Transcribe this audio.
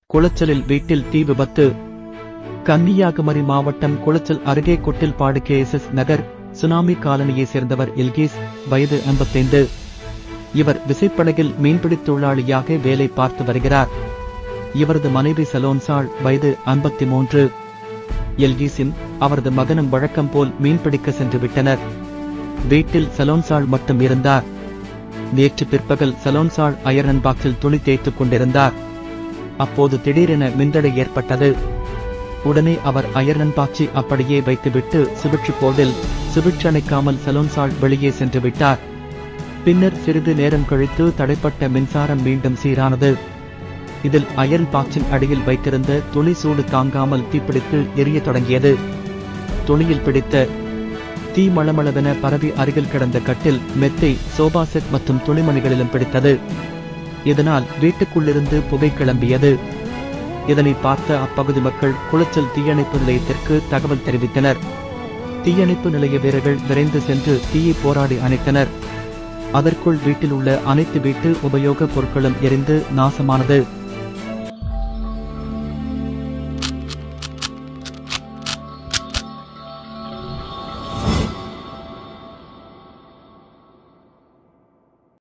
குளச்சலில் வீட்டில் தீ விபத்து கன்னியாகுமரி மாவட்டம் குளச்சல் அருகே கொட்டில்பாடு கேஎஸ்எஸ் நகர் சுனாமி காலனியைச் சேர்ந்தவர் இல்கீஸ் வயது 55 இவர் விசைப்படகில் மீன்பிடித் தொழிலாளியாக வேலை பார்த்து வருகிறார் இவரது மனைவி சலோன்சாள் வயது 53 எல்கீஸின் அவரது மகனும் வழக்கம் போல் மீன்பிடிக்க சென்று விட்டனர் வீட்டில் சலோன்சாள் மட்டும் இருந்தார் நேற்று பிற்பகல் சலோன்சாள் அயர்ன் பாக்ஸில் துணி தேய்த்துக் கொண்டிருந்தார் அப்போது திடீரென மின்தடை ஏற்பட்டது உடனே அவர் அயர்ன் பாக்ஸை அப்படியே வைத்துவிட்டு சுவிட்ச் போர்டில் சுவிட்ச் அணைக்காமல் சலோன்சாள் வெளியே சென்று விட்டார் பின்னர் சிறிது நேரம் கழித்து தடைப்பட்ட மின்சாரம் மீண்டும் சீரானது இதில் அயர்ன் பாக்ஸின் அடியில் வைத்திருந்த துணி சூடு தாங்காமல் தீப்பிடித்து எரியத் தொடங்கியது துணியில் பிடித்த தீ மளமளவென பரவி அருகில் கிடந்த கட்டில் மெத்தை சோபா செட் மற்றும் துணிமணிகளிலும் பிடித்தது இதனால் வீட்டுக்குள்ளிருந்து புகை கிளம்பியது இதனை பார்த்த அப்பகுதி மக்கள் குளச்சல் தீயணைப்பு நிலையத்திற்கு தகவல் தெரிவித்தனர் தீயணைப்பு நிலைய வீரர்கள் விரைந்து சென்று தீயை போராடி அணைத்தனர் அதற்குள் வீட்டில் உள்ள அனைத்து வீட்டு உபயோகப் பொருட்களும் எரிந்து நாசமானது